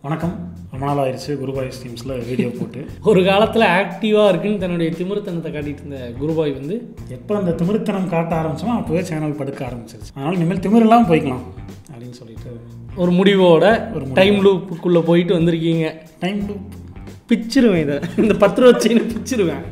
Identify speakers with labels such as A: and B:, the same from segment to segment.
A: வணக்கம் ரொம்ப நாள் ஆயிடுச்சு குருபாய் ஸ்ட்ரீம்ஸில் வீடியோ போட்டு
B: ஒரு காலத்தில் ஆக்டிவாக இருக்குன்னு தன்னுடைய திமிருத்தனத்தை காட்டிட்டு இருந்த குருபாய் வந்து
A: எப்போ அந்த திமிருத்தனம் காட்ட ஆரம்பிச்சோமோ அப்போவே சேனல் படுக்க ஆரம்பிச்சிருச்சு அதனால் இனிமேல் திமிரெல்லாம் போய்க்கலாம் அப்படின்னு சொல்லிட்டு
B: ஒரு முடிவோட ஒரு டைம் லூப்புக்குள்ளே போயிட்டு வந்திருக்கீங்க
A: டைம்
B: பிச்சிருவேன் இதை இந்த பத்து ரூபா செயின் பிச்சிருவேன்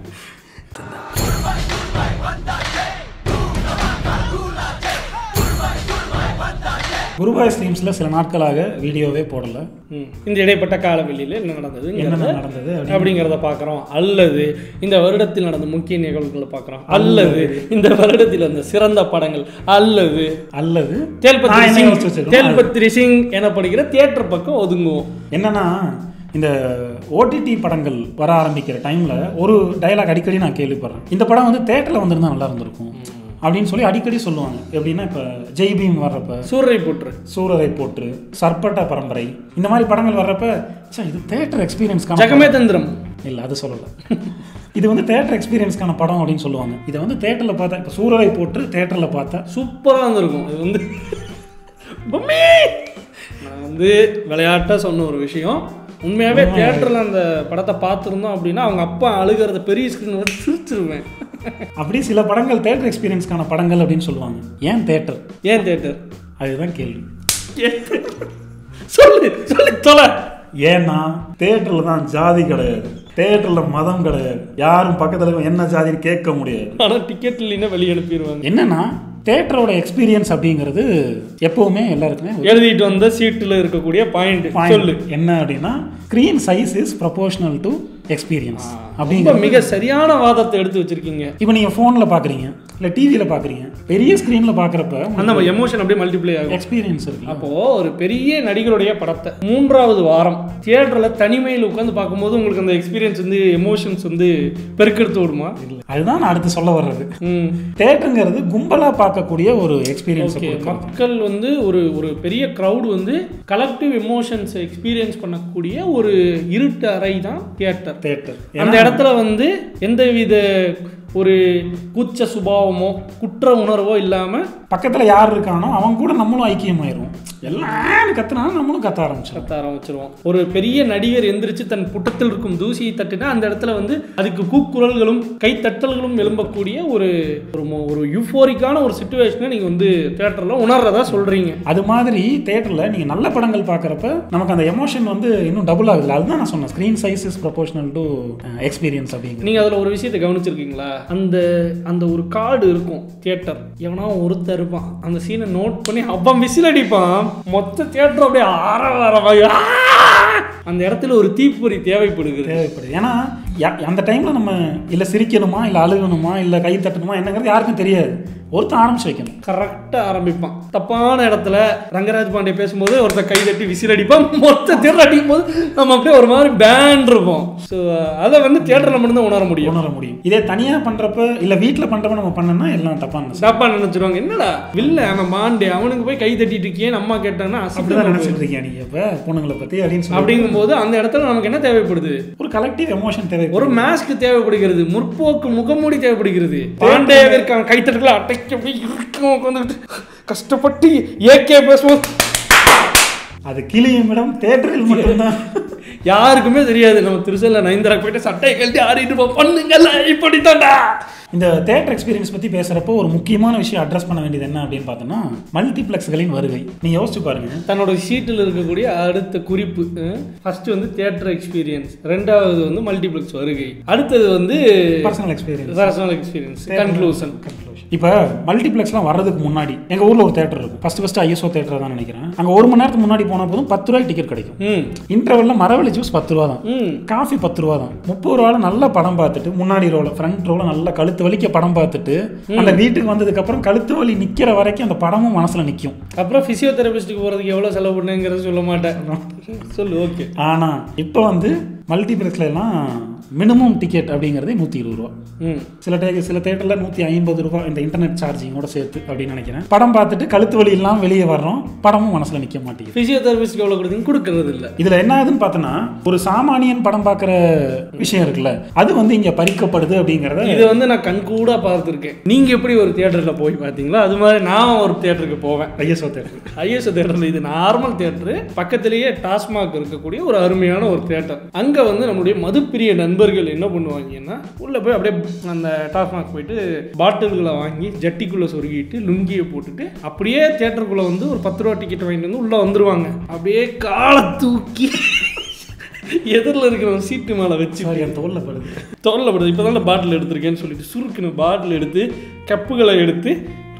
A: குருபாய் ஸ்ட்ரீம்ஸில் சில நாட்களாக வீடியோவே போடலை
B: ம். இந்த இடைப்பட்ட காலவெளியில் என்ன
A: என்னென்ன
B: நடந்ததுங்கிறத
A: நடந்தது அப்படி
B: அப்படிங்கிறத பார்க்குறோம் அல்லது இந்த வருடத்தில் நடந்த முக்கிய நிகழ்வுகளை பார்க்குறோம் அல்லது இந்த வருடத்தில் வந்த சிறந்த படங்கள் அல்லது
A: அல்லது
B: தேல்பத்ரி
A: நான் என்ன
B: சிங்
A: யோசிச்சு வச்சிருக்கேன்?
B: தேல்பத்ரி சிங் எனப்படுகிற தியேட்டர் பக்கம் ஒதுங்குவோம்
A: என்னன்னா இந்த ஓடிடி படங்கள் வர ஆரம்பிக்கிற டைமில் ஒரு டயலாக் அடிக்கடி நான் கேள்விப்படுறேன் இந்த படம் வந்து தேட்டரில் வந்திருந்தா நல்லா இருந்திருக்கும் அப்படின்னு சொல்லி அடிக்கடி சொல்லுவாங்க எப்படின்னா இப்போ ஜெய் பீம் வர்றப்ப
B: சூரரை போட்டுரு
A: சூரரை போற்று சர்பட்ட பரம்பரை இந்த மாதிரி படங்கள் வர்றப்ப ச்சே, இது தேட்டர் எக்ஸ்பீரியன்ஸ்க்கான
B: ஜகமே தந்திரம்
A: இல்லை அது சொல்லலை இது வந்து தேட்டர் எக்ஸ்பீரியன்ஸ்க்கான படம் அப்படின்னு சொல்லுவாங்க இதை வந்து தேட்டரில் பார்த்தா இப்போ சூரரை போட்டு தேட்டரில் பார்த்தா
B: சூப்பராக இருந்திருக்கும் இது வந்து பொம்மி! நான் வந்து விளையாட்டாக சொன்ன ஒரு விஷயம் உண்மையாகவே தியேட்டரில் அந்த படத்தை பார்த்துருந்தோம் அப்படின்னா அவங்க அப்பா அழுகிறத பெரிய ஸ்க்ரீன் வந்து சிரிச்சிருவேன்
A: அப்படி சில படங்கள் தேட்டர் எக்ஸ்பீரியன்ஸ்க்கான படங்கள் அப்படின்னு சொல்லுவாங்க ஏன் தேட்டர்
B: ஏன் தியேட்டர்
A: அதுதான் கேள்வி
B: சொல்லு சொல்லு தொலை
A: ஏன்னா தேட்டரில் தான் ஜாதி கிடையாது தேட்டரில் மதம் கிடையாது யாரும் பக்கத்தில் என்ன ஜாதின்னு கேட்க முடியாது
B: ஆனால் டிக்கெட் இல்லைன்னா வெளியே அனுப்பிடுவாங்க
A: என்னன்னா தேட்டரோட எக்ஸ்பீரியன்ஸ் அப்படிங்கிறது எப்பவுமே எல்லாருக்குமே ஒரு
B: எழுதிட்டு வந்த சீட்டில் இருக்கக்கூடிய பாயிண்ட்
A: point.
B: சொல்லு
A: என்ன அப்படின்னா screen size is proportional to experience
B: ரொம்ப
A: அப்படிங்கிற
B: மிக சரியான வாதத்தை எடுத்து வச்சிருக்கீங்க
A: இப்போ நீங்கள் ஃபோனில் பார்க்குறீங்க இல்லை டிவியில் பார்க்குறீங்க பெரிய ஸ்க்ரீனில் பார்க்குறப்ப
B: அந்த எமோஷன் அப்படியே மல்டிப்ளை ஆகும்
A: எக்ஸ்பீரியன்ஸ் இருக்கு
B: அப்போ ஒரு பெரிய நடிகருடைய படத்தை மூன்றாவது வாரம் தியேட்டரில் தனிமையில் உட்காந்து பார்க்கும்போது உங்களுக்கு அந்த எக்ஸ்பீரியன்ஸ் வந்து எமோஷன்ஸ் வந்து பெருக்கெடுத்து விடுமா
A: அதுதான் நான் அடுத்து சொல்ல வர்றது
B: ம்
A: தேட்டருங்கிறது கும்பலாக பார்க்கக்கூடிய ஒரு எக்ஸ்பீரியன்ஸ்
B: ஓகே மக்கள் வந்து ஒரு ஒரு பெரிய க்ரௌடு வந்து கலெக்டிவ் எமோஷன்ஸ் எக்ஸ்பீரியன்ஸ் பண்ணக்கூடிய ஒரு இருட்டு அறை தான் தியேட்டர்
A: தேட்டர்
B: அந்த இடத்துல வந்து எந்தவித ஒரு கூச்ச சுபாவமோ குற்ற உணர்வோ இல்லாமல்
A: பக்கத்தில் யார் இருக்கானோ அவன் கூட நம்மளும் ஐக்கியமாயிரும் எல்லாம் கத்துனாலும் நம்மளும் கத்த ஆரம்பிச்சிடும்
B: கத்த ஆரம்பிச்சிருவோம் ஒரு பெரிய நடிகர் எந்திரிச்சு தன் புட்டத்தில் இருக்கும் தூசியை தட்டினா அந்த இடத்துல வந்து அதுக்கு கூக்குரல்களும் கைத்தட்டல்களும் எழும்பக்கூடிய ஒரு ஒரு மோ- ஒரு யூஃபோரிக்கான ஒரு சுச்சுவேஷனை நீங்கள் வந்து தேட்டரில் உணர்றதா சொல்கிறீங்க
A: அது மாதிரி தேட்டரில் நீங்கள் நல்ல படங்கள் பார்க்குறப்ப நமக்கு அந்த எமோஷன் வந்து இன்னும் டபுள் ஆகுது அதுதான் நான் சொன்னேன் screen size is proportional to experience அப்படிங்கிறது
B: நீங்கள் அதில் ஒரு விஷயத்தை கவனிச்சிருக்கீங்களா அந்த அந்த ஒரு கார்டு இருக்கும் தியேட்டர் எவனா ஒருத்தர் இருப்பான் அந்த சீனை நோட் பண்ணி அவன் விசில் அடிப்பான் மொத்த தியேட்டர் அப்படியே ஆற ஆரவாய் அந்த இடத்துல ஒரு தீப்பொறி தேவைப்படுகிறது
A: தேவைப்படுது ஏன்னா யா- அந்த டைமில் நம்ம இல்லை சிரிக்கணுமா இல்லை அழுகணுமா இல்லை கை தட்டணுமா என்னங்கிறது யாருக்கும் தெரியாது ஒருத்தன் ஆரம்பிச்சு வைக்கணும்
B: கரெக்டாக ஆரம்பிப்பான் தப்பான இடத்துல ரங்கராஜ் பாண்டே பேசும்போது ஒருத்தர் கை தட்டி விசில் அடிப்பான் மொத்த தியேட்டர் அடிக்கும் போது நம்ம அப்படியே ஒரு மாதிரி பேண்ட் இருப்போம் ஸோ அதை வந்து தியேட்டரில் மட்டும்தான் உணர முடியும்
A: உணர முடியும் இதே தனியாக பண்ணுறப்ப இல்லை வீட்டில் பண்ணுறப்ப நம்ம பண்ணோம்னா எல்லாம் தப்பாக நினச்சி
B: தப்பா நினைச்சிருவாங்க என்னடா வில்ல அவன் மாண்டே அவனுக்கு போய் கை தட்டிட்டு இருக்கியே அம்மா கேட்டான்னா
A: அப்படி
B: அசிங்கமா
A: தான்
B: போகுது.
A: நினச்சிட்டு இருக்கீங்க நீங்கள் இப்போ பொண்ணுங்களை பற்றி அப்படின்னு சொல்லி
B: அப்படிங்கும்போது அந்த இடத்துல நமக்கு என்ன தேவைப்படுது
A: ஒரு கலெக்டிவ் எமோஷன் தேவை
B: ஒரு மாஸ்க் தேவைப்படுகிறது முற்போக்கு முகமூடி தேவைப்படுகிறது பாண்டேவிற்கு அவன் கைத்தட்டுகளை அட்டைக்கு அப்படியே இறுக்கமா உட்காந்துக்கிட்டு கஷ்டப்பட்டு ஏகே பேசுவோம்
A: அது கிளியும் இடம் தேட்டரில் மட்டும்தான்
B: யாருக்குமே தெரியாது நம்ம திருச்செல்ல நயன்தரா போயிட்டு சட்டையை கழட்டி ஆடிட்டு இருப்போம் பண்ணுங்கல்ல இப்படித்தான்டா
A: இந்த தேட்டர் எக்ஸ்பீரியன்ஸ் பற்றி பேசுகிறப்போ ஒரு முக்கியமான விஷயம் அட்ரஸ் பண்ண வேண்டியது என்ன அப்படின்னு பார்த்தோன்னா மல்டிப்ளெக்ஸ்களின் வருகை நீங்கள் யோசிச்சு பாருங்க
B: தன்னோட சீட்டில் இருக்கக்கூடிய அடுத்த குறிப்பு ஃபர்ஸ்ட் வந்து தியேட்டர் எக்ஸ்பீரியன்ஸ் ரெண்டாவது வந்து மல்டிப்ளெக்ஸ் வருகை அடுத்தது வந்து
A: personal experience
B: personal experience conclusion
A: இப்போ மல்டிப்ளெக்ஸ்லாம் வர்றதுக்கு முன்னாடி எங்கள் ஊரில் ஒரு தேட்டர் இருக்கும் ஃபஸ்ட்டு ஃபஸ்ட்டு ஐஎஸ்ஓ தேட்டர் தான் நினைக்கிறேன் அங்கே ஒரு மணி நேரத்துக்கு முன்னாடி போன போதும் பத்து ரூபாய்க்கு டிக்கெட் கிடைக்கும்
B: ம்
A: இன்டர்வெல்ல மரவள்ளி ஜூஸ் பத்து ரூபா தான்
B: ம்
A: காஃபி பத்து ரூபா தான் முப்பது ரூபாவில் நல்ல படம் பார்த்துட்டு முன்னாடி ரோல ஃப்ரண்ட் ரோல நல்ல கழுத்து வலிக்க படம் பார்த்துட்டு அந்த வீட்டுக்கு வந்ததுக்கு அப்புறம் கழுத்து வலி நிக்கிற வரைக்கும் அந்த படமும் மனசுல நிக்கும்
B: அப்புறம் ஃபிசியோதெரபிஸ்ட்டுக்கு போகிறதுக்கு எவ்வளோ செலவு பண்ணுங்கிறது சொல்ல மாட்டேன் சொல்லு ஓகே
A: ஆனா இப்போ வந்து மல்டிப்ளெக்ஸ்ல எல்லாம் மினிமம் டிக்கெட் அப்படிங்கிறது நூற்றி இருபது ரூபா
B: ம்
A: சில டே சில தேட்டரில் நூற்றி ஐம்பது ரூபாய் இந்த இன்டர்நெட் சார்ஜிங்கோட சேர்த்து அப்படின்னு நினைக்கிறேன் படம் பார்த்துட்டு கழுத்து வலி இல்லாமல் வெளியே வர்றோம் படமும் மனசுல நிற்க மாட்டேங்குது
B: ஃபிசியோதெரபிஸ்ட்க்கு எவ்வளோ கொடுத்தீங்க கொடுக்கறது இல்லை
A: இதுல என்ன ஆகுதுன்னு பார்த்தோன்னா ஒரு சாமானியன் படம் பார்க்குற விஷயம் இருக்குல்ல அது வந்து இங்க பறிக்கப்படுது அப்படிங்கிறத
B: இதை வந்து நான் கண்கூடா பார்த்துருக்கேன் நீங்கள் எப்படி ஒரு தியேட்டரில் போய் பார்த்தீங்களோ அது மாதிரி நான் ஒரு தியேட்டருக்கு போவேன்
A: ஐஎஸ்ஓ தேட்டர்
B: ஐஎஸ்ஓ தேட்டரில் இது நார்மல் தியேட்டரு பக்கத்துலேயே டாஸ்மாக் இருக்கக்கூடிய ஒரு அருமையான ஒரு தேட்டர் அங்கே வந்து நம்முடைய மதுப்பிரிய நண்பர்கள் என்ன பண்ணுவாங்கன்னா உள்ளே போய் அப்படியே அந்த டாஸ்மாக் போயிட்டு பாட்டில்களை வாங்கி ஜட்டிக்குள்ளே சொருகிட்டு லுங்கியை போட்டுட்டு அப்படியே தேட்டருக்குள்ளே வந்து ஒரு பத்து ரூபா டிக்கெட் வாங்கிட்டு வந்து உள்ளே வந்துருவாங்க அப்படியே காலை தூக்கி எதிரில் இருக்கிற ஒரு சீட்டு மேலே வச்சு
A: சாரி என் தோல்ல படுது
B: தோலில் படுது இப்போ தான் பாட்டில் எடுத்திருக்கேன்னு சொல்லிட்டு சுருக்குன்னு பாட்டில் எடுத்து கப்புகளை எடுத்து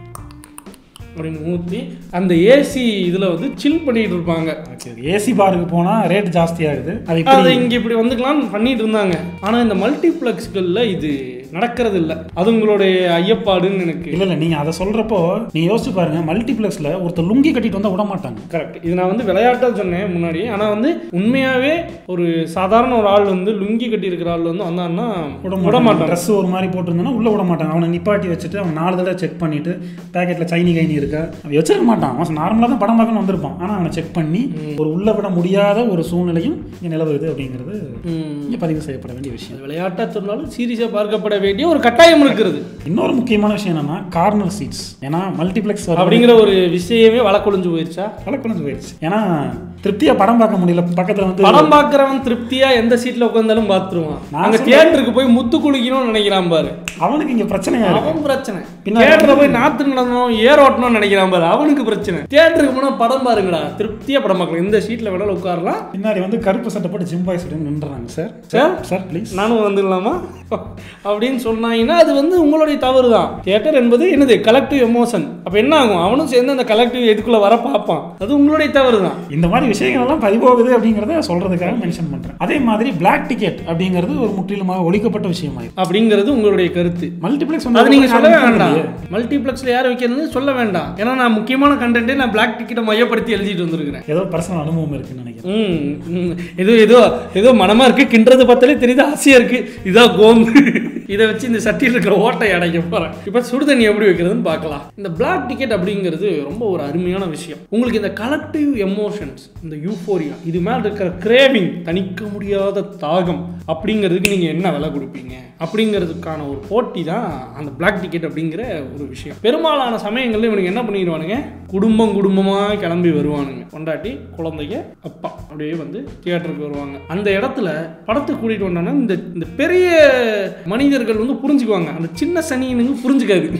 B: அப்படின்னு ஊற்றி அந்த ஏசி இதில் வந்து சில் பண்ணிட்டு இருப்பாங்க
A: ஏசி பாருக்கு போனா ரேட் ஜாஸ்தி ஆகுது அது
B: அதை
A: இப்படி
B: இங்கே இப்படி வந்துக்கலாம்னு பண்ணிட்டு இருந்தாங்க ஆனால் இந்த மல்டிப்ளெக்ஸ்களில் இது நடக்கிறது இல்லை அது உங்களுடைய ஐயப்பாடுன்னு எனக்கு
A: இல்ல இல்ல நீங்க அதை சொல்றப்போ நீங்க யோசிச்சு பாருங்க மல்டிப்ளெக்ஸ்ல ஒருத்தர் லுங்கி கட்டிட்டு வந்தா விட மாட்டாங்க
B: கரெக்ட் இது நான் வந்து விளையாட்டாக சொன்னேன் முன்னாடி ஆனால் வந்து உண்மையாகவே ஒரு சாதாரண ஒரு ஆள் வந்து லுங்கி கட்டி இருக்கிற ஆள் வந்து வந்தான்னா
A: விட
B: விட
A: மாட்டாங்க
B: மாட்டாங்க
A: ட்ரெஸ் ஒரு மாதிரி போட்டிருந்தோன்னா உள்ள விட மாட்டாங்க அவனை நிப்பாட்டி வச்சுட்டு அவன் நாலு தடவை செக் பண்ணிட்டு பேக்கெட்ல சைனி கைனி இருக்கா அவன் வச்சிருக்க மாட்டான் அவன் நார்மலாக தான் படம் பார்க்கணும் வந்திருப்பான் ஆனா அவனை செக் பண்ணி ஒரு உள்ள விட முடியாத ஒரு சூழ்நிலையும் இங்க நிலவுது அப்படிங்கிறது
B: ம்.
A: இங்க பதிவு செய்யப்பட வேண்டிய விஷயம்
B: அது விளையாட்டாக சொன்னாலும் சீரியஸாக பார்க்கப்பட வேண்டிய ஒரு கட்டாயம் இருக்கிறது
A: இன்னொரு முக்கியமான விஷயம் என்னன்னா கார்னர் சீட்ஸ் ஏன்னா மல்டிப்ளெக்ஸ் வர
B: அப்படிங்கிற ஒரு விஷயமே வழக்கொழிஞ்சு போயிருச்சா
A: வழக்குழந்து போயிடுச்சு ஏன்னா திருப்தியா படம் பார்க்க முடியல பக்கத்துல வந்து
B: படம் பார்க்குறவன் திருப்தியா எந்த சீட்ல உட்காந்தாலும் பார்த்துருவான்
A: நான்
B: அங்க தியேட்டருக்கு போய் முத்து குளிக்கணும்னு நினைக்கிறான் பாரு
A: அவனுக்கு இங்க பிரச்சனையா இருக்கு
B: அவன் பிரச்சனை
A: பின்னாடி
B: தியேட்டர்ல போய் நாத்து நடந்தணும் ஏர் ஓட்டணும்னு நினைக்கிறான் பாரு அவனுக்கு பிரச்சனை தியேட்டருக்கு போனா படம் பாருங்கடா திருப்தியா படம் பார்க்கலாம் இந்த சீட்ல வேணாலும் உட்காரலாம்
A: பின்னாடி வந்து கருப்பு சட்டை போட்டு ஜிம் பாய்ஸ் நின்றுறாங்க சார்
B: சார்
A: சார் ப்ளீஸ்
B: நானும் வந்துடலாமா அப்படின்னு சொன்னாங்கன்னா அது வந்து உங்களுடைய தவறு தான் தியேட்டர் என்பது என்னது கலெக்டிவ் எமோஷன் அப்போ என்ன ஆகும் அவனும் சேர்ந்து அந்த கலெக்டிவ் இதுக்குள்ள வர பார்ப்பான் அது உங்களுடைய தவறு தான்
A: இந்த மாதிரி விஷயங்கள் எல்லாம் பதிவோகுது அப்படிங்கிறத சொல்றதுக்காக மென்ஷன் பண்றேன் அதே மாதிரி பிளாக் டிக்கெட் அப்படிங்கிறது ஒரு முற்றிலுமாக ஒழிக்கப்பட்ட விஷயமாயிருக்கு
B: அப்படிங்கிறது உங்களுடைய கருத்து
A: மல்டிப்ளெக்ஸ்
B: அது நீங்க சொல்லவே வேண்டாம் மல்டிப்ளெக்ஸ்ல யார் வைக்கிறது சொல்ல வேண்டாம் ஏன்னா நான் முக்கியமான கண்டென்ட்டே நான் பிளாக் டிக்கெட்டை மையப்படுத்தி எழுதிட்டு வந்திருக்கிறேன்
A: ஏதோ பர்சனல் அனுபவம் இருக்குன்னு நினைக்கிறேன்
B: ம், ம். ஏதோ ஏதோ ஏதோ மனமா இருக்கு கிண்டுறது பார்த்தாலே தெரியுது ஆசையா இருக்கு இதான் கோம்பு இதை வச்சு இந்த சட்டியில் இருக்கிற ஓட்டை அடைக்க போறேன் இப்போ சுடுதண்ணி எப்படி வைக்கிறதுன்னு பார்க்கலாம் இந்த பிளாக் டிக்கெட் அப்படிங்கிறது ரொம்ப ஒரு அருமையான விஷயம் உங்களுக்கு இந்த கலெக்டிவ் எமோஷன்ஸ் இந்த யூஃபோரியா இது மேல இருக்கிற கிரேவிங் தணிக்க முடியாத தாகம் அப்படிங்கிறதுக்கு நீங்க என்ன விலை கொடுப்பீங்க அப்படிங்கிறதுக்கான ஒரு போட்டி தான் அந்த பிளாக் டிக்கெட் அப்படிங்கிற ஒரு விஷயம் பெரும்பாலான சமயங்கள்ல இவனுக்கு என்ன பண்ணிடுவானுங்க குடும்பம் குடும்பமாக கிளம்பி வருவானுங்க கொண்டாட்டி குழந்தைங்க அப்பா அப்படியே வந்து தியேட்டருக்கு வருவாங்க அந்த இடத்துல படத்துக்கு கூட்டிகிட்டு வந்தோன்னா இந்த இந்த பெரிய மனிதர்கள் வந்து புரிஞ்சுக்குவாங்க அந்த சின்ன சனியனுங்க புரிஞ்சுக்காது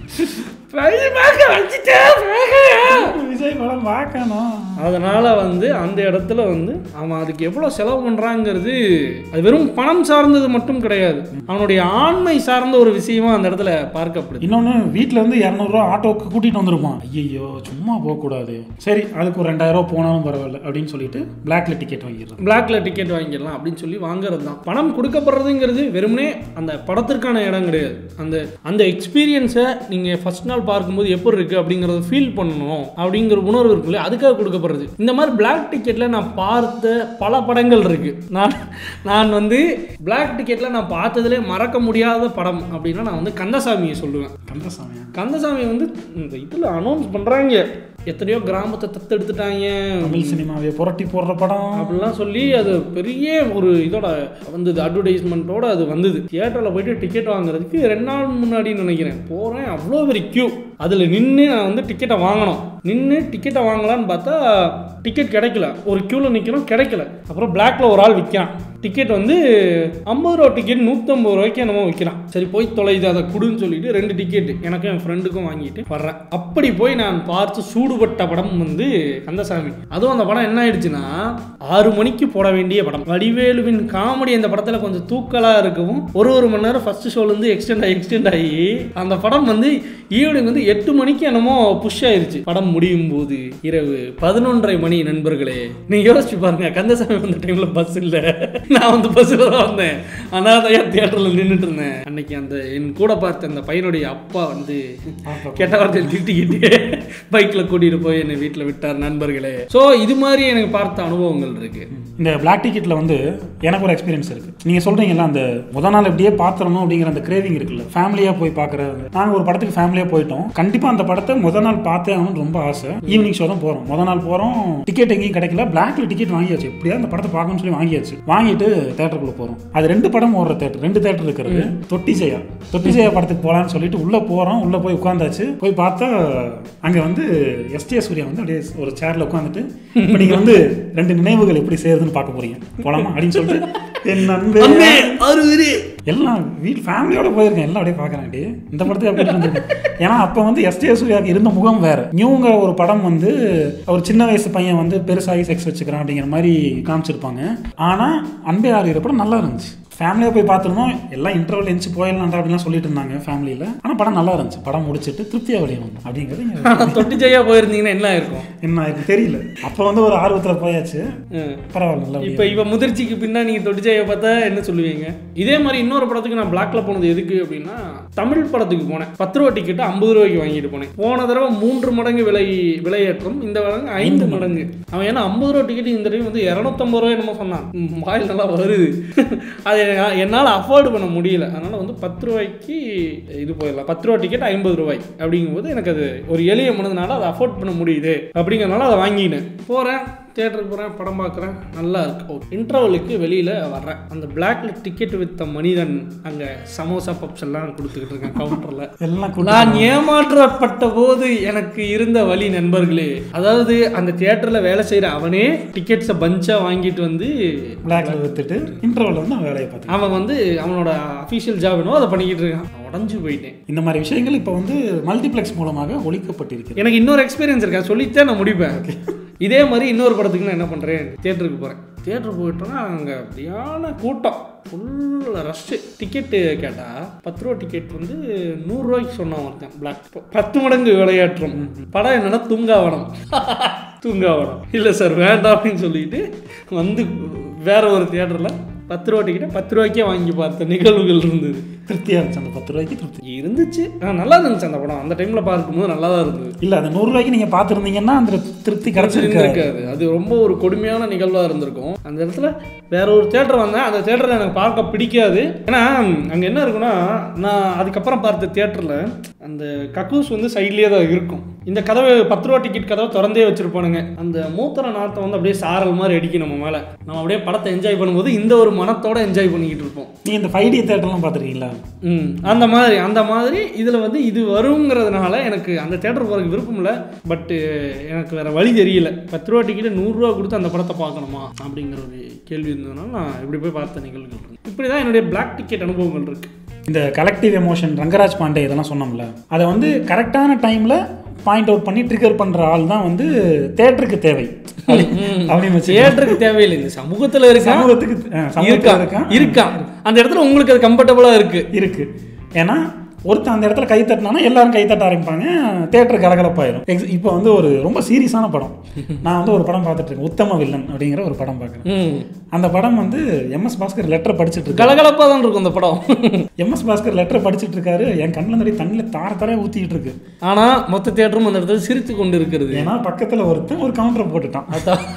B: பயமாக வச்சுட்டேன், வேகையா.
A: விஜய் படம் பார்க்கணும்
B: அதனால வந்து அந்த இடத்துல வந்து அவன் அதுக்கு எவ்வளோ செலவு பண்ணுறாங்கிறது அது வெறும் பணம் சார்ந்தது மட்டும் கிடையாது அவனுடைய ஆண்மை சார்ந்த ஒரு விஷயமா அந்த இடத்துல பார்க்கப்படுது
A: இன்னொன்று வீட்டில் இருந்து இரநூறுவா ஆட்டோவுக்கு கூட்டிகிட்டு வந்திருப்பான் ஐயோ சும்மா போகக்கூடாது சரி அதுக்கு ஒரு ரெண்டாயிரம் ரூபா போனாலும் பரவாயில்ல அப்படின்னு சொல்லிட்டு பிளாக்ல டிக்கெட் வாங்கிடுறான்
B: பிளாக்ல டிக்கெட் வாங்கிடலாம் அப்படின்னு சொல்லி வாங்குறது தான் பணம் கொடுக்கப்படுறதுங்கிறது வெறுமனே அந்த படத்திற்கான இடம் கிடையாது அந்த அந்த எக்ஸ்பீரியன்ஸை நீங்கள் ஃபர்ஸ்ட் நாள் பார்க்கும்போது எப்படி இருக்குது அப்படிங்கிறத ஃபீல் பண்ணணும் அப்படிங்கிற உணர்வு இருக்குல்ல அதுக்காக கொடுக்கப்படுறது இந்த மாதிரி பிளாக் டிக்கெட்டில் நான் பார்த்த பல படங்கள் இருக்கு நான் நான் வந்து பிளாக் டிக்கெட்டில் நான் பார்த்ததுலே மறக்க முடியாத படம் அப்படின்னா நான் வந்து கந்தசாமியை சொல்லுவேன்
A: கந்தசாமியா
B: கந்தசாமி வந்து இந்த இதில் அனௌன்ஸ் பண்ணுறாங்க எத்தனையோ கிராமத்தை தத்தெடுத்துட்டாங்க
A: தமிழ் சினிமாவை புரட்டி போடுற படம்
B: அப்படிலாம் சொல்லி அது பெரிய ஒரு இதோட வந்தது அட்வர்டைஸ்மெண்ட்டோட அது வந்தது தியேட்டரில் போயிட்டு டிக்கெட் வாங்குறதுக்கு ரெண்டு நாள் முன்னாடி நினைக்கிறேன் போகிறேன் அவ்வளோ பெரிய கியூ அதில் நின்று நான் வந்து டிக்கெட்டை வாங்கணும் நின்று டிக்கெட்டை வாங்கலான்னு பார்த்தா டிக்கெட் கிடைக்கல ஒரு க்யூவில் நிற்கணும் கிடைக்கல அப்புறம் பிளாக்ல ஒரு ஆள் விற்கிறான் டிக்கெட் வந்து ஐம்பது ரூபா டிக்கெட் நூற்றம்பது ரூபாய்க்கு என்னமோ விற்கிறான் சரி போய் தொலைது அதை கொடுன்னு சொல்லிட்டு ரெண்டு டிக்கெட் எனக்கும் என் ஃப்ரெண்டுக்கும் வாங்கிட்டு வர்றேன் அப்படி போய் நான் பார்த்து சூடுபட்ட படம் வந்து கந்தசாமி அதுவும் அந்த படம் என்ன ஆயிடுச்சுன்னா ஆறு மணிக்கு போட வேண்டிய படம் வடிவேலுவின் காமெடி அந்த படத்தில் கொஞ்சம் தூக்கலாக இருக்கவும் ஒரு ஒரு மணி நேரம் ஃபர்ஸ்ட் ஷோலேருந்து எக்ஸ்டெண்ட் ஆகி எக்ஸ்டெண்ட் ஆகி அந்த படம் வந்து ஈவினிங் வந்து எட்டு மணிக்கு என்னமோ புஷ் ஆயிருச்சு படம் முடியும் போது இரவு பதினொன்றரை மணி நண்பர்களே நீங்க யோசிச்சு பாருங்க கந்தசாமி வந்த டைம்ல பஸ் இல்ல நான் வந்து பஸ்ஸில் தான் வந்தேன் அனாதையா தியேட்டர்ல நின்றுட்டு இருந்தேன் அன்னைக்கு அந்த என் கூட பார்த்த அந்த பையனுடைய அப்பா வந்து கெட்ட வார்த்தையில் திட்டிக்கிட்டு பைக்ல கூட்டிட்டு போய் என்னை வீட்டில் விட்டார் நண்பர்களே ஸோ இது மாதிரி எனக்கு பார்த்த அனுபவங்கள் இருக்கு
A: இந்த பிளாக் டிக்கெட்ல வந்து எனக்கு ஒரு எக்ஸ்பீரியன்ஸ் இருக்கு நீங்க சொல்றீங்கல்ல அந்த முத நாள் எப்படியே பாத்திரணும் அப்படிங்கிற அந்த கிரேவிங் இருக்குல்ல ஃபேமிலியா போய் பாக்குறது நாங்க ஒரு படத்துக்கு ஃபேமிலியா போயிட்டோம் கண்டிப்பா அந்த படத்தை முத நாள் பார்த்தே ஆகணும்னு ரொம்ப ஆசை ஈவினிங் ஷோ தான் போறோம் முத நாள் போறோம் டிக்கெட் எங்கேயும் கிடைக்கல பிளாக்ல டிக்கெட் வாங்கியாச்சு எப்படியா அந்த படத்தை பார்க்கணும்னு சொல்லி வாங்கியாச்சு வாங்கிட்டு தேட்டருக்குள்ள போறோம் அது ரெண்டு படம் ஓடுற தேட்டர் ரெண்டு தேட்டர் இருக்கிறது தொட்டி ஜெயா தொட்டி ஜெயா படத்துக்கு போலாம்னு சொல்லிட்டு உள்ள போறோம் உள்ள போய் உட்காந்தாச்சு போய் பார்த்தா அங்க வந்து எஸ்டிஎஸ் சூர்யா வந்து அப்படியே ஒரு சேர்ல உட்காந்துட்டு இப்போ நீங்க வந்து ரெண்டு நினைவுகள் எப்படி சேருதுன்னு பார்க்க போறீங்க போலாமா அப்படின்னு சொல்லிட்டு என் நண்பே எல்லாம் வீட் ஃபேமிலியோட போயிருக்கேன் எல்லாம் அப்படியே பார்க்குறாண்டி இந்த படத்தை அப்படி இருந்தது ஏன்னா அப்போ வந்து எஸ்டிஏ சூர்யாவுக்கு இருந்த முகம் வேற நியூங்கிற ஒரு படம் வந்து ஒரு சின்ன வயசு பையன் வந்து பெருசாகி செக்ஸ் வச்சுக்கிறான் அப்படிங்கிற மாதிரி காமிச்சிருப்பாங்க ஆனால் அன்பே ஆறுகிற படம் நல்லா இருந்துச்சு ஃபேமிலியாக போய் பார்த்துருந்தோம் எல்லாம் இன்டர்வல் எஞ்சி போயிடலாம்டா அப்படிலாம் சொல்லிட்டு இருந்தாங்க ஃபேமிலியில் ஆனால் படம் நல்லா இருந்துச்சு படம் முடிச்சிட்டு திருப்தியாக வெளியே வந்தோம் அப்படிங்கிறது இங்க
B: தொட்டி ஜெயா போயிருந்தீங்கன்னா என்ன இருக்கும்
A: என்ன ஆயிருக்கும் தெரியல அப்போ வந்து ஒரு ஆர்வத்தில் போயாச்சு
B: ம்.
A: பரவாயில்ல நல்லா
B: இப்போ இவ முதிர்ச்சிக்கு பின்னா நீங்க தொட்டி ஜெயா பார்த்தா என்ன சொல்லுவீங்க இதே மாதிரி இன்னொரு படத்துக்கு நான் பிளாக்ல போனது எதுக்கு அப்படின்னா தமிழ் படத்துக்கு போனேன் பத்து ரூபா டிக்கெட் ஐம்பது ரூபாய்க்கு வாங்கிட்டு போனேன் போன தடவை மூன்று மடங்கு விலை விலையேற்றம் இந்த மடங்கு ஐந்து மடங்கு அவன் ஏன்னா ஐம்பது ரூபா டிக்கெட் இந்த தடவை வந்து இரநூத்தம்பது ரூபாய் என்னமோ சொன்னான் ம், வாயில் நல்லா வருது அது என்னா- என்னால் அஃபோர்டு பண்ண முடியல அதனால வந்து பத்து ரூபாய்க்கு இது போயிடலாம் பத்து ரூபா டிக்கெட் ஐம்பது ரூபாய் அப்படிங்கும்போது எனக்கு அது ஒரு எளிய மனதுனால அதை அஃபோர்ட் பண்ண முடியுது அப்படிங்கிறனால அதை வாங்கினேன் போகிறேன் தியேட்டருக்கு போகிறேன் படம் பார்க்குறேன் நல்லா இருக்கு ஓகே இன்டர்வலுக்கு வெளியில் வர்றேன் அந்த பிளாக்ல டிக்கெட் வித்த மனிதன் அங்கே சமோசா பப்ஸ் எல்லாம் கொடுத்துக்கிட்டு இருக்கேன் கவுண்டரில்
A: எல்லாம் கூட்டி-
B: நான் ஏமாற்றப்பட்ட போது எனக்கு இருந்த வழி நண்பர்களே அதாவது அந்த தியேட்டரில் வேலை செய்கிற அவனே டிக்கெட்ஸை பஞ்சாக வாங்கிட்டு வந்து
A: பிளாக்ல வித்துட்டு இன்டர்வல் வந்து அவன் வேலையை பார்த்து
B: அவன் வந்து அவனோட அஃபிஷியல் ஜாப் என்னவோ அதை பண்ணிக்கிட்டு இருக்கான் உடஞ்சு போயிட்டேன்
A: இந்த மாதிரி விஷயங்கள் இப்போ வந்து மல்டிப்ளெக்ஸ் மூலமாக ஒழிக்கப்பட்டிருக்கிறது
B: எனக்கு இன்னொரு எக்ஸ்பீரியன்ஸ் இருக்கா சொல்லித்தான் நான் முடிப்பேன் இதே மாதிரி இன்னொரு படத்துக்கு நான் என்ன பண்ணுறேன் தியேட்டருக்கு போகிறேன் தியேட்டருக்கு போயிட்டோன்னா அங்கே சரியான கூட்டம் ஃபுல் ரஷ்ஷு டிக்கெட்டு கேட்டால் பத்து ரூபா டிக்கெட் வந்து நூறுரூவாய்க்கு சொன்னான் ஒருத்தன் பிளாக் பத்து மடங்கு விளையாட்டுறோம் படம் என்னன்னா தூங்காவனம் தூங்காவனம் இல்லை சார் வேண்டாம் அப்படின்னு சொல்லிட்டு வந்து வேற ஒரு தியேட்டரில் பத்து ரூபா டிக்கெட்டை பத்து ரூபாய்க்கே வாங்கி பார்த்த நிகழ்வுகள் இருந்தது
A: திருப்தியாக இருந்துச்சு அந்த பத்து ரூபாய்க்கு திருப்தி
B: இருந்துச்சு ஆ, நல்லா இருந்துச்சு அந்த படம் அந்த டைமில் பார்க்கும்போது நல்லா தான் இருந்தது
A: இல்லை அந்த நூறு ரூபாய்க்கு நீங்கள் பார்த்துருந்தீங்கன்னா அந்த திருப்தி கிடச்சிருக்கு
B: இருந்திருக்காது அது ரொம்ப ஒரு கொடுமையான நிகழ்வா இருந்திருக்கும் அந்த இடத்துல வேற ஒரு தேட்டர் வந்தேன் அந்த தேட்டரில் எனக்கு பார்க்க பிடிக்காது ஏன்னா அங்கே என்ன இருக்குன்னா நான் அதுக்கப்புறம் பார்த்த தேட்டரில் அந்த கக்கூஸ் வந்து சைட்லேயே தான் இருக்கும் இந்த கதவை பத்து ரூபா டிக்கெட் கதவை திறந்தே வச்சிருப்பானுங்க அந்த மூத்திர நாத்தம் வந்து அப்படியே சாரல் மாதிரி அடிக்கும் நம்ம மேலே நம்ம அப்படியே படத்தை என்ஜாய் பண்ணும்போது இந்த ஒரு மனத்தோட என்ஜாய் பண்ணிக்கிட்டு இருப்போம்
A: நீங்கள் இந்த ஃபைவ் டி தேட்டர்லாம் பார்த்துருக்கீங்களா
B: ம் அந்த மாதிரி அந்த மாதிரி இதில் வந்து இது வருங்கிறதுனால எனக்கு அந்த தேட்டர் போகிறதுக்கு விருப்பம் இல்லை பட்டு எனக்கு வேறு வழி தெரியல பத்து ரூபா டிக்கெட்டு நூறுரூவா கொடுத்து அந்த படத்தை பார்க்கணுமா அப்படிங்கிற ஒரு கேள்வி இருந்ததுனால நான் இப்படி போய் பார்த்த நிகழ்வுகள் இருக்கு இப்படி தான் என்னுடைய பிளாக் டிக்கெட் அனுபவங்கள் இருக்குது
A: இந்த கலெக்டிவ் எமோஷன் ரங்கராஜ் பாண்டே இதெல்லாம் சொன்னோம்ல அதை வந்து கரெக்டான டைமில் பாயிண்ட் அவுட் பண்ணி ட்ரிகர் பண்ணுற ஆள் தான் வந்து தேட்டருக்கு தேவை அப்படி- அப்படின்னு வச்சு
B: தியேட்டருக்கு தேவையில்லை இந்த சமூகத்தில் இருக்கா
A: சமூகத்துக்கு அஹ், சமூகத்துல
B: இருக்கான்
A: இருக்கான்
B: இருக்கான் அந்த இடத்துல உங்களுக்கு அது கம்ஃபர்டபுளாக இருக்கு
A: இருக்கு ஏன்னா ஒருத்தன் அந்த இடத்துல கை தட்டினானா எல்லாரும் கை தட்ட ஆரம்பிப்பாங்க தேட்டர் கலகலப்பாயிரும் எக்ஸ் இப்போ வந்து ஒரு ரொம்ப சீரியஸான படம் நான் வந்து ஒரு படம் பார்த்துட்டு இருக்கேன் உத்தம வில்லன் அப்படிங்கிற ஒரு படம் பார்க்குறேன்
B: ம்
A: அந்த படம் வந்து எம்எஸ் பாஸ்கர் லெட்டர் படிச்சுட்டு இருக்காரு
B: கலகலப்பாக தான் இருக்கும் அந்த படம்
A: எம்எஸ் பாஸ்கர் லெட்டர் படிச்சுட்டு இருக்காரு என் கண்ணில் நிறைய தண்ணியில் தார தாரையாக ஊற்றிக்கிட்டு இருக்கு
B: ஆனால் மொத்த தேட்டரும் அந்த இடத்துல சிரித்து கொண்டு இருக்கிறது
A: ஏன்னா பக்கத்தில் ஒருத்தன் ஒரு கவுண்டரை போட்டுட்டான்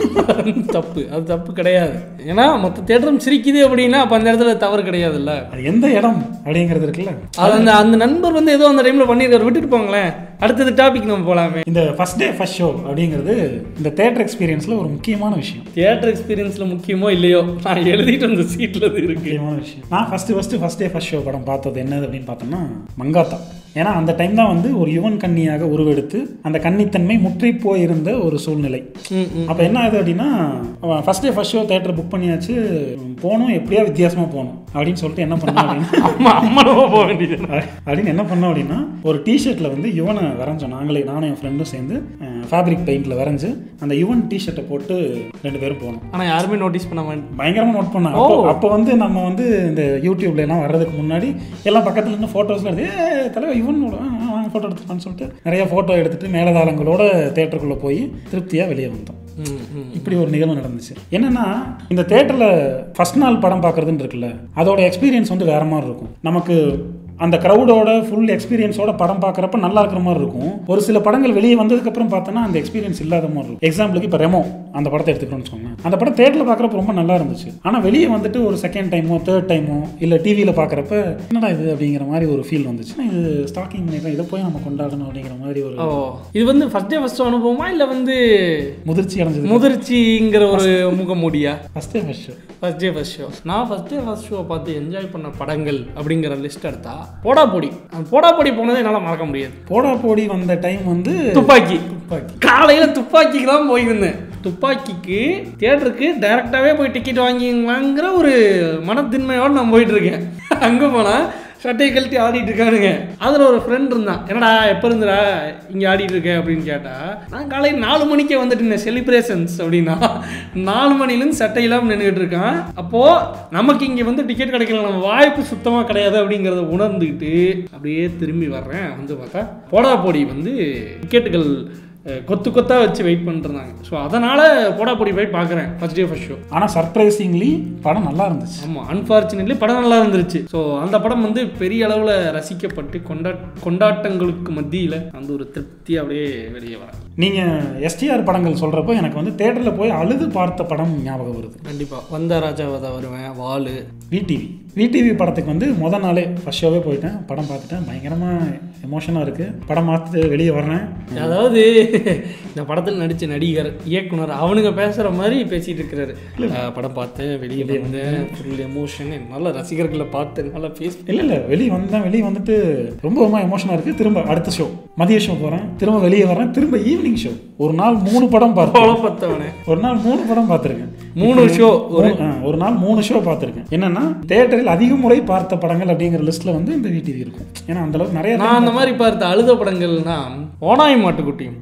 B: அது தப்பு அது தப்பு கிடையாது ஏன்னா மொத்த தேட்டரும் சிரிக்குது அப்படின்னா அப்போ அந்த இடத்துல தவறு கிடையாதுல்ல
A: அது எந்த இடம் அப்படிங்கிறது இருக்குல்ல
B: அது அந்த அந்த நண்பர் வந்து ஏதோ அந்த டைமில் பண்ணியிருக்காரு விட்டுட்டு போங்களேன் அடுத்தது டாபிக் நம்ம போகலாமே
A: இந்த ஃபர்ஸ்ட் டே ஃபர்ஸ்ட் ஷோ அப்படிங்கிறது இந்த தேட்டர் எக்ஸ்பீரியன்ஸில் ஒரு முக்கியமான விஷயம்
B: தியேட்டர் எக்ஸ்பீரியன்ஸில் முக்கியமோ இல்லையோ நான் எழுதிட்டு வந்த சீட்டில் அது இருக்கு
A: முக்கியமான விஷயம் நான் first first first day first show படம் பார்த்தது என்னது அப்படின்னு பார்த்தோம்னா மங்காத்தா ஏன்னா அந்த டைம் தான் வந்து ஒரு யுவன் கன்னியாக உருவெடுத்து அந்த கன்னித்தன்மை முற்றி போயிருந்த ஒரு சூழ்நிலை
B: ம் ம்
A: அப்போ என்ன ஆகுது அப்படின்னா first day first show theatre book பண்ணியாச்சு போகணும் எப்படியா வித்தியாசமாக போகணும் அப்படின்னு சொல்லிட்டு என்ன பண்ணோம் அப்படின்னா
B: அம்மா அம்மனவோ போக வேண்டியது
A: அப்படின்னு என்ன பண்ணோம் அப்படின்னா ஒரு டிஷர்ட்டில் வந்து யுவனை வரைஞ்சோம் நாங்களே நானும் என் ஃப்ரெண்டும் சேர்ந்து ஃபேப்ரிக் பெயிண்டில் வரைஞ்சு அந்த யுவன் டிஷர்ட்டை போட்டு ரெண்டு பேரும் போனோம்
B: ஆனால் யாருமே நோட்டீஸ் பண்ண மாட்டேன்
A: பயங்கரமாக நோட் பண்ணேன் அப்போ அப்போ வந்து நம்ம வந்து இந்த யூடியூப்ல எல்லாம் வர்றதுக்கு முன்னாடி எல்லாம் பக்கத்துல இருந்து ஃபோட்டோஸ்லாம் எடுத்து ஏ தலைவர் இவன் வாங்க ஃபோட்டோ எடுத்துக்கலாம்னு சொல்லிட்டு நிறைய ஃபோட்டோ எடுத்துட்டு மேலதாளங்களோட தேட்டருக்குள்ளே போய் திருப்தியாக வெளியே வந்தோம்
B: ம் ம்
A: இப்படி ஒரு நிகழ்வு நடந்துச்சு என்னன்னா இந்த தேட்டரில் ஃபர்ஸ்ட் நாள் படம் பார்க்குறதுன்னு இருக்குல்ல அதோட எக்ஸ்பீரியன்ஸ் வந்து வேற மாதிரி இருக்கும் நமக்கு அந்த க்ரௌடோட ஃபுல் எக்ஸ்பீரியன்ஸோட படம் பார்க்குறப்ப நல்லா இருக்கிற மாதிரி இருக்கும் ஒரு சில படங்கள் வெளியே வந்ததுக்கப்புறம் பார்த்தோன்னா அந்த எக்ஸ்பீரியன்ஸ் இல்லாத மாதிரி இருக்கும் எக்ஸாம்பிளுக்கு இப்போ ரெமோ அந்த படத்தை எடுத்துக்கிறோம்னு வச்சுக்கோங்களேன் அந்த படம் தேட்டரில் பார்க்குறப்ப ரொம்ப நல்லா இருந்துச்சு ஆனால் வெளியே வந்துட்டு ஒரு செகண்ட் டைமோ தேர்ட் டைமோ இல்லை டிவியில் பார்க்குறப்ப என்னடா இது அப்படிங்கிற மாதிரி ஒரு ஃபீல் வந்துச்சு இது ஸ்டாக்கிங் பண்ணிக்கலாம் இதை போய் நம்ம கொண்டாடணும் அப்படிங்கிற மாதிரி ஒரு
B: ஓ இது வந்து ஃபர்ஸ்ட் டே ஃபர்ஸ்ட் அனுபவமா இல்லை வந்து
A: முதிர்ச்சி அடைஞ்சது
B: முதிர்ச்சிங்கிற ஒரு முகமூடியா
A: first day first show
B: first day first show நான் ஃபர்ஸ்ட் டே ஃபர்ஸ்ட் ஷோ பார்த்து என்ஜாய் பண்ண படங்கள் அப்படிங்கிற லிஸ்ட் எடுத்தா போடா பொடி அந்த போடா பொடி போனதை என்னால் மறக்க முடியாது
A: போடா போடி வந்த டைம் வந்து
B: துப்பாக்கி காலையில துப்பாக்கிக்கு தான் போயிருந்தேன் துப்பாக்கிக்கு தியேட்டருக்கு டைரக்டாகவே போய் டிக்கெட் வாங்கிங்களாங்கிற ஒரு மனத்தின்மையோடு நான் போயிட்டு இருக்கேன் அங்கே போனால் சட்டையை கழட்டி ஆடிட்டு இருக்கானுங்க அதில் ஒரு ஃப்ரெண்ட் இருந்தான் என்னடா எப்போ இருந்துடா இங்கே ஆடிட்டு இருக்க அப்படின்னு கேட்டா நான் காலையில் நாலு மணிக்கே வந்துட்டேன் செலிப்ரேஷன்ஸ் அப்படின்னா நாலு மணிலேருந்து சட்டை இல்லாமல் நின்றுட்டு இருக்கான் அப்போது நமக்கு இங்கே வந்து டிக்கெட் கிடைக்கல நம்ம வாய்ப்பு சுத்தமாக கிடையாது அப்படிங்கிறத உணர்ந்துக்கிட்டு அப்படியே திரும்பி வர்றேன் வந்து பார்த்தா போடா போடி வந்து டிக்கெட்டுகள் அஹ், கொத்து கொத்தா வச்சு வெயிட் பண்ணிருந்தாங்க ஸோ அதனால் போடா போடி போய் பார்க்குறேன் ஃபர்ஸ்ட் டே ஃபர்ஸ்ட் ஷோ
A: ஆனால் சர்ப்ரைசிங்லி படம் நல்லா இருந்துச்சு
B: ஆமாம் அன்ஃபார்ச்சுனேட்லி படம் நல்லா இருந்துருச்சு ஸோ அந்த படம் வந்து பெரிய அளவில் ரசிக்கப்பட்டு கொண்டா கொண்டாட்டங்களுக்கு மத்தியில் அந்த ஒரு திருப்தி அப்படியே வெளியே வர
A: நீங்கள் எஸ்டிஆர் படங்கள் சொல்கிறப்போ எனக்கு வந்து தேட்டரில் போய் அழுது பார்த்த படம் ஞாபகம் வருது
B: கண்டிப்பாக வந்த ராஜாவதா வருவேன் வாலு
A: விடிவி விடிவி படத்துக்கு வந்து முத நாளே ஃபர்ஸ்ட் ஷோவே போயிட்டேன் படம் பார்த்துட்டேன் பயங்கரமாக எமோஷனாக இருக்குது படம் பார்த்துட்டு வெளியே வர்றேன்
B: அதாவது இந்த படத்தில் நடித்த நடிகர் இயக்குனர் அவனுங்க பேசுகிற மாதிரி பேசிட்டு இருக்கிறாரு அஹ் படம் பார்த்தேன் வெளியே வந்தேன் ஃபுல் எமோஷன் நல்ல ரசிகர்களை பார்த்து நல்லா ஃபேஸ்
A: இல்லை இல்லை வெளியே வந்தேன் வெளியே வந்துட்டு ரொம்ப ரொம்ப எமோஷனாக இருக்குது திரும்ப அடுத்த ஷோ மதிய ஷோ போகிறேன் திரும்ப வெளியே வர்றேன் திரும்ப ஈவினிங் ஷோ ஒரு நாள் மூணு படம் பார்த்தேன்
B: பார்த்தவனே
A: ஒரு நாள் மூணு படம் பார்த்துருக்கேன்
B: மூணு ஷோ
A: ஒரு ஆ, ஒரு நாள் மூணு ஷோ பார்த்துருக்கேன் என்னன்னா தேட்டரில் அதிக முறை பார்த்த படங்கள் அப்படிங்கிற லிஸ்ட்டில் வந்து இந்த விடிவி இருக்கும் ஏன்னா அந்த அளவுக்கு நிறைய
B: நான் அந்த மாதிரி பார்த்த அழுத படங்கள்னா ஓனாய் மாட்டுக்குட்டியும்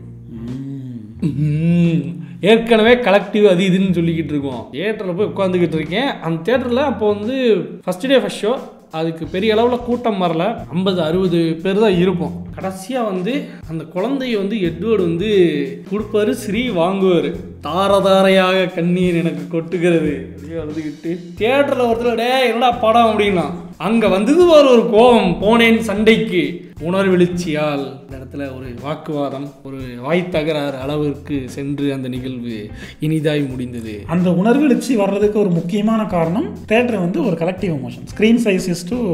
A: ம்.
B: ம். ஏற்கனவே கலெக்டிவ் அது இதுன்னு சொல்லிக்கிட்டு இருக்கோம் தியேட்டரில் போய் உட்காந்துக்கிட்டு இருக்கேன் அந்த தியேட்டரில் அப்போ வந்து ஃபஸ்ட் டே ஃபஸ்ட் ஷோ அதுக்கு பெரிய அளவில் கூட்டம் வரல ஐம்பது அறுபது பேர் தான் இருப்போம் கடைசியாக வந்து அந்த குழந்தைய வந்து எட்வர்டு வந்து கொடுப்பாரு ஸ்ரீ வாங்குவார் தார தாரையாக கண்ணீர் எனக்கு கொட்டுகிறது அப்படியே அழுதுகிட்டு தியேட்டரில் ஒருத்தர் டே என்னடா படம் அப்படின்னா அங்கே வந்தது ஒரு ஒரு கோபம் போனேன் சண்டைக்கு உணர்வெழுச்சியால் இந்த இடத்துல ஒரு வாக்குவாதம் ஒரு வாய் தகராறு அளவிற்கு சென்று அந்த நிகழ்வு இனிதாய் முடிந்தது
A: அந்த உணர்வெழுச்சி வர்றதுக்கு ஒரு முக்கியமான காரணம் தேட்டர் வந்து ஒரு collective emotion screen size is to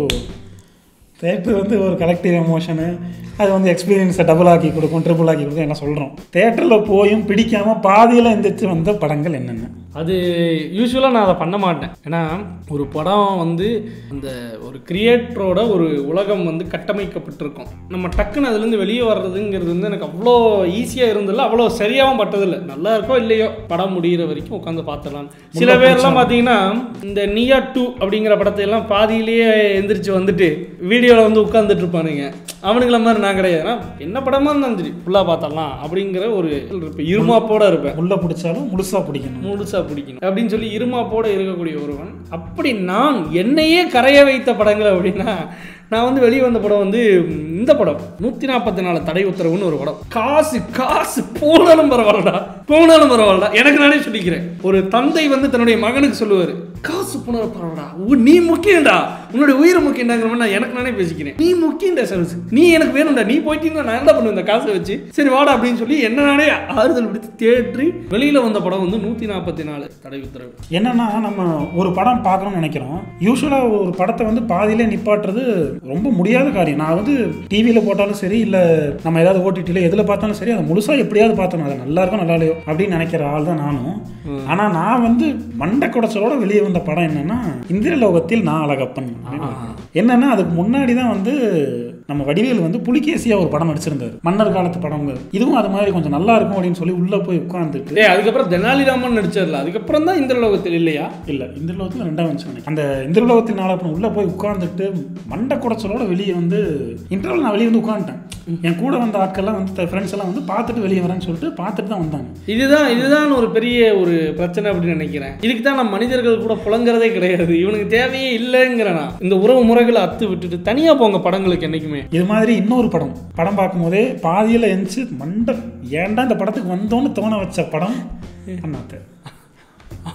A: theatre வந்து ஒரு கலெக்டிவ் எமோஷனு அது வந்து எக்ஸ்பீரியன்ஸை டபுள் ஆக்கி கொடுக்கும் ட்ரிபிள் ஆக்கி கொடுக்கும் எல்லாம் சொல்கிறோம் தேட்டரில் போயும் பிடிக்காம பாதியில் எந்திரிச்சு வந்த படங்கள் என்னென்ன
B: அது யூஸ்வலாக நான் அதை பண்ண மாட்டேன் ஏன்னா ஒரு படம் வந்து அந்த ஒரு கிரியேட்டரோட ஒரு உலகம் வந்து கட்டமைக்கப்பட்டிருக்கும் நம்ம டக்குன்னு அதுலேருந்து வெளியே வர்றதுங்கிறது வந்து எனக்கு அவ்வளோ ஈஸியாக இருந்ததில்ல அவ்வளோ சரியாகவும் பட்டதில்லை நல்லா இருக்கோ இல்லையோ படம் முடிகிற வரைக்கும் உட்காந்து பார்த்துடலாம் சில பேர்லாம் பார்த்தீங்கன்னா இந்த நியா டூ அப்படிங்கிற படத்தை எல்லாம் பாதியிலேயே எந்திரிச்சு வந்துட்டு வீடியோவில் வந்து உட்காந்துட்டு இருப்பானுங்க அவனுங்கள மாதிரி நான் கிடையாது ஏன்னா என்ன படமா இருந்தாலும் சரி ஃபுல்லாக பார்த்தரலாம் அப்படிங்கிற ஒரு இருப்பேன் இருமாப்போட இருப்பேன்
A: உள்ள பிடிச்சாலும் முழுசாக பிடிக்கணும்
B: முழுசா பிடிக்கணும் அப்படின்னு சொல்லி இருமாப்போட இருக்கக்கூடிய ஒருவன் அப்படி நான் என்னையே கரைய வைத்த படங்கள் அப்படின்னா நான் வந்து வெளியே வந்த படம் வந்து ம், இந்த படம் நூற்றி நாற்பத்தி நாலு தடை உத்தரவுன்னு ஒரு படம் காசு காசு போனாலும் பரவாயில்லடா போனாலும் பரவாயில்லடா எனக்கு நானே சொல்லிக்கிறேன் ஒரு தந்தை வந்து தன்னுடைய மகனுக்கு சொல்லுவார் காசு போனாலும் பரவாயில்லடா உ- நீ முக்கியம்டா உன்னுடைய உயிர் முக்கியண்டாங்கிற மாதிரி நான் எனக்கு நானே பேசிக்கிறேன் நீ முக்கியம்டா சர்வீஸ் நீ எனக்கு வேணும்டா நீ போயிட்டீங்கன்னா நான் என்ன பண்ணுவேன் இந்த காசை வச்சு சரி வாடா அப்படின்னு சொல்லி என்ன நானே ஆறுதல் விடுத்து தேற்றி வெளியில வந்த படம் வந்து நூற்றி நாற்பத்தி நாலு தடை உத்தரவு
A: என்னன்னா நம்ம ஒரு படம் பார்க்கணும்னு நினைக்கிறோம் யூஸ்வலாக ஒரு படத்தை வந்து பாதியிலே நிப்பாட்டுறது ரொம்ப முடியாத காரியம் நான் வந்து டிவியில் போட்டாலும் சரி இல்லை நம்ம ஏதாவது ஓடிடியில் எதில் பார்த்தாலும் சரி அதை முழுசாக எப்படியாவது பார்த்தோம் அது நல்லா இருக்கும் நல்லா இல்லையோ அப்படின்னு நினைக்கிற ஆள் தான் நானும் ஆனால் நான் வந்து மண்டை குடைச்சலோட வெளியே வந்த படம் என்னன்னா இந்திரலோகத்தில் நான் அழகப்பன் என்னன்னா அதுக்கு முன்னாடி தான் வந்து நம்ம வடிவேல் வந்து புலிகேசியா ஒரு படம் நடிச்சிருந்தாரு மன்னர் காலத்து படங்கள் இதுவும் அது மாதிரி கொஞ்சம் நல்லா இருக்கும் அப்படின்னு சொல்லி உள்ள போய் உட்காந்துட்டு
B: டேய் அதுக்கப்புறம் தெனாலிராமன் நடிச்சதுல அதுக்கப்புறம் தான் இந்திரலோகத்தில் இல்லையா
A: இல்ல இந்திரலோகத்தில் ரெண்டாவது வந்துச்சு நினைக்கிறேன். அந்த இந்திரலோகத்தில் நாளை அப்புறம் உள்ள போய் உட்கார்ந்துட்டு மண்டை குடைச்சலோட வெளியே வந்து இன்டர்வல் நான் வெளியே வந்து உட்காந்துட்டேன் என் கூட வந்த ஆட்கள்லாம் வந்து ஃப்ரெண்ட்ஸ் எல்லாம் வந்து பார்த்துட்டு வெளியே வரேன்னு சொல்லிட்டு பார்த்துட்டு தான் வந்தாங்க
B: இதுதான் இதுதான் ஒரு பெரிய ஒரு பிரச்சனை அப்படின்னு நினைக்கிறேன் இதுக்கு தான் நம்ம மனிதர்கள் கூட புலங்குறதே கிடையாது இவனுக்கு தேவையே இல்லைங்கிறேன் நான் இந்த உறவு முறைகளை அத்து விட்டுட்டு தனியா போங்க படங்களுக்கு என்னைக்குமே
A: இது மாதிரி இன்னொரு படம் படம் பார்க்கும்போதே பாதியில் எந்திச்சு மண்டை ஏன்டா இந்த படத்துக்கு வந்தோன்னு தோண வச்ச படம் அண்ணாத்த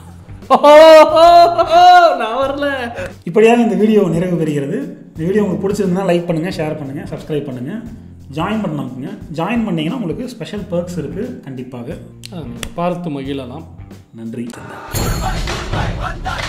B: நான் வரல
A: இப்படியாக இந்த வீடியோ நிறைவு பெறுகிறது இந்த வீடியோ உங்களுக்கு பிடிச்சிருந்தா லைக் பண்ணுங்கள் ஷேர் பண்ணுங்கள் சப்ஸ்கிரைப் பண்ணுங்கள் ஜாயின் பண்ண நமக்குங்க ஜாயின் பண்ணீங்கன்னா உங்களுக்கு ஸ்பெஷல் perks இருக்குது கண்டிப்பாக
B: அதை நீங்க பார்த்து மகிழலாம்
A: நன்றி
C: வந்தாய்